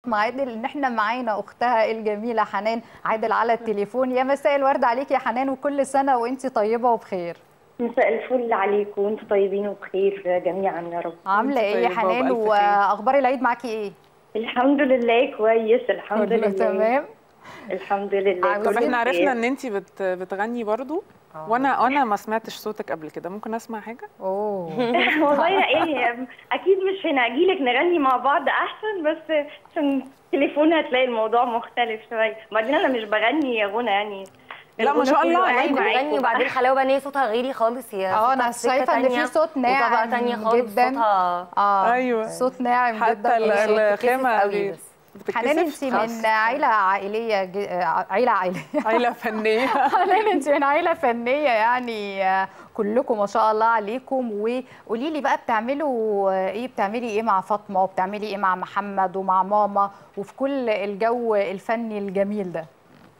فاطمه عادل ان احنا معانا اختها الجميله حنان عادل على التليفون يا مساء الورد عليك يا حنان وكل سنه وانت طيبه وبخير مساء الفل عليكم وانتم طيبين وبخير جميعا يا رب عامله ايه يا طيبة حنان وبألف خير. واخبار العيد معاكي ايه الحمد لله كويس الحمد كله لله تمام الحمد لله عاوزين- طب كل احنا عرفنا خير. ان انت بت بتغني برضو وانا وانا ما سمعتش صوتك قبل كده ممكن اسمع حاجه اوه والله ايه اكيد مش هنا اجيلك نغني مع بعض احسن بس عشان تليفون هتلاقي الموضوع مختلف شويه بعدين انا مش بغني غنى يعني لا، ما شاء الغنى الله كله عليك. قاعد بتغني معاكم. وبعدين حلاوه بقى ان هي صوتها غيري خالص هي اه انا صوتها في سكة شايفه ان في تانية صوت ناعم وطبقه تانية خالص جدا صوتها اه أيوة. صوت ناعم حتى جدا ال- وصوت- الخامه قوي دي بس. حنان بتتكسف انت خلاص. من عيله عائليه ج- آه، عيله عائليه عيله فنيه حنان انت من عيله فنيه يعني آه، كلكم ما شاء الله عليكم وقولي لي بقى بتعملوا آه، ايه بتعملي ايه مع فاطمه وبتعملي ايه مع محمد ومع ماما وفي كل الجو الفني الجميل ده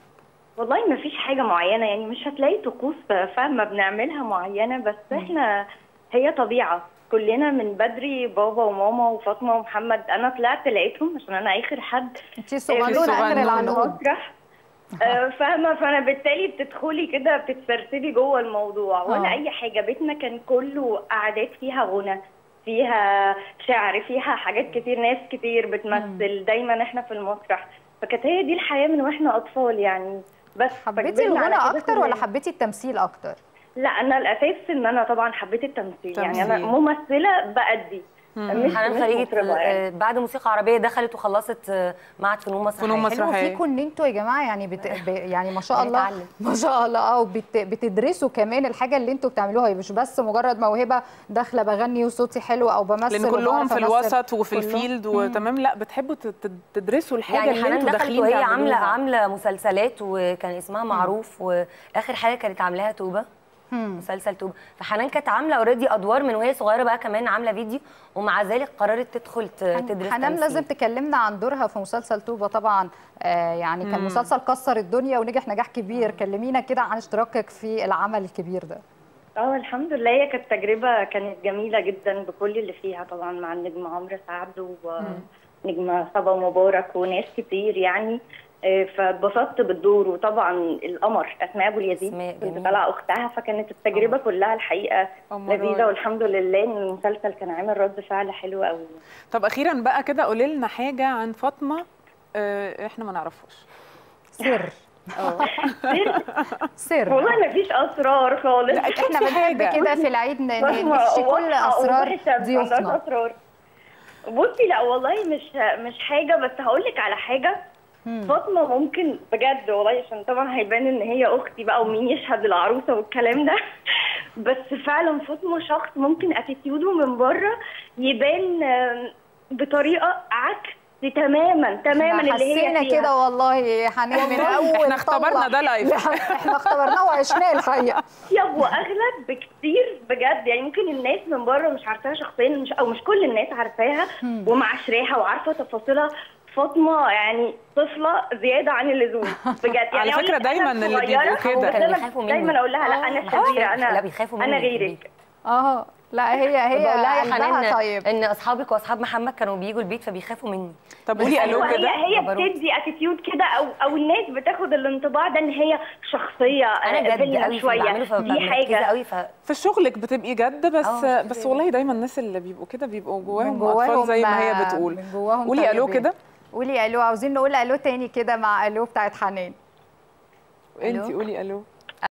والله ما فيش حاجة معينة يعني مش هتلاقي طقوس فاهمة بنعملها معينة بس احنا هي طبيعة كلنا من بدري بابا وماما وفاطمة ومحمد أنا طلعت لقيتهم عشان أنا آخر حد انت صغنونه اخر صغنونة. العنقود المسرح آه، فاهمة فأنا بالتالي بتدخلي كده بتتسرسبي جوه الموضوع ولا آه. أي حاجة بيتنا كان كله قعدات فيها غنى فيها شعر فيها حاجات كتير ناس كتير بتمثل دايما احنا في المسرح فكانت هي دي الحياة من واحنا أطفال يعني بس حبيتي فكبرنا على الغنى كده اكتر ولا كلنا. حبيتي التمثيل اكتر لا انا الاساس ان انا طبعا حبيت التمثيل يعني انا تمثيل. ممثله بادي مش حنان مش خريجة مطربة يعني. آه، بعد موسيقى عربية دخلت وخلصت آه، معهد فنون مسرحية فنون حلو مسرحية. فيكم ان انتوا يا جماعه يعني بت... ب... يعني ما شاء الله بنتعلم. ما شاء الله اه وبت... بتدرسوا كمان الحاجه اللي انتوا بتعملوها هي مش بس مجرد موهبه داخله بغني وصوتي حلو او بمثل لان كلهم وبعرف في أمثل. الوسط وفي كلهم. الفيلد وتمام لا بتحبوا تت- تدرسوا الحاجه يعني اللي حنان انتوا دخلت داخلين وهي عاملة تعملوها. عاملة مسلسلات وكان اسمها معروف واخر حاجة كانت عاملاها توبة مسلسل توبة فحنان كانت عاملة اوريدي ادوار من وهي صغيرة بقى كمان عاملة فيديو ومع ذلك قررت تدخل ت- تدرس حنان تمثيل. لازم تكلمنا عن دورها في مسلسل توبه طبعا آه يعني كان مسلسل كسر الدنيا ونجح نجاح كبير كلمينا كده عن اشتراكك في العمل الكبير ده اه الحمد لله هي كانت تجربه كانت جميله جدا بكل اللي فيها طبعا مع النجم عمرو سعد ونجمه صبا مبارك وناس كتير يعني آه، فاتبسطت بالدور وطبعا القمر اسماء ابو اليزيد أسماء كنت جميلة. طالعه اختها فكانت التجربه كلها الحقيقه قمراية. لذيذه والحمد لله ان المسلسل كان عامل رد فعل حلو قوي طب اخيرا بقى كده قولي لنا حاجه عن فاطمه آه، احنا ما نعرفهاش سر سر والله ما فيش اسرار خالص لا، أكيد احنا في بنحب حاجة. كده في العيد ن- ن- فاهمة؟ نفشي كل واضحة اسرار ووحشة، ما عندهاش ضيوفنا اسرار بصي لا والله مش مش حاجه بس هقول لك على حاجه فاطمه ممكن بجد والله عشان طبعا هيبان ان هي اختي بقى ومين يشهد العروسه والكلام ده بس فعلا فاطمه شخص ممكن اتيتيوده من بره يبان آم، بطريقه عكس تماما تماما احنا اللي هي حسينا فيها. كده والله يا حنان من اول احنا اختبرنا طلع. ده لايف. احنا اختبرناه وعشناه الحقيقه اطيب واغلب بكتير بجد يعني ممكن الناس من بره مش عارفاها شخصيا مش او مش كل الناس عارفاها ومعاشراها وعارفه تفاصيلها فاطمه يعني طفله زياده عن اللزوم بجد يعني على أقول فكرة لك أنا دايماً اللي صغيرة، بيبقوا كده. بس كانوا أنا بيخافوا مني. دايما اقول لها لا انا آه. شريره لا انا بيخافوا انا مني في غيرك البيت. اه لا هي هي بقول لها يا قلبها حنان طيب ان اصحابك واصحاب محمد كانوا بيجوا البيت فبيخافوا مني طب قولي الو أيوة، هي كده هي جبروت. بتدي اتيتيود كده او او الناس بتاخد الانطباع ده ان هي شخصيه انا آه، جد فيلم قوي شويه بعمله فببقى دي مركزة حاجه قوي ف في شغلك بتبقي جد بس آه، بس كده. والله دايما الناس اللي بيبقوا كده بيبقوا جواهم, من جواهم اطفال زي ما هي آه، بتقول من جواهم قولي الو طيبين. كده قولي الو عاوزين نقول الو تاني كده مع الو بتاعت حنان انت ألو؟ قولي الو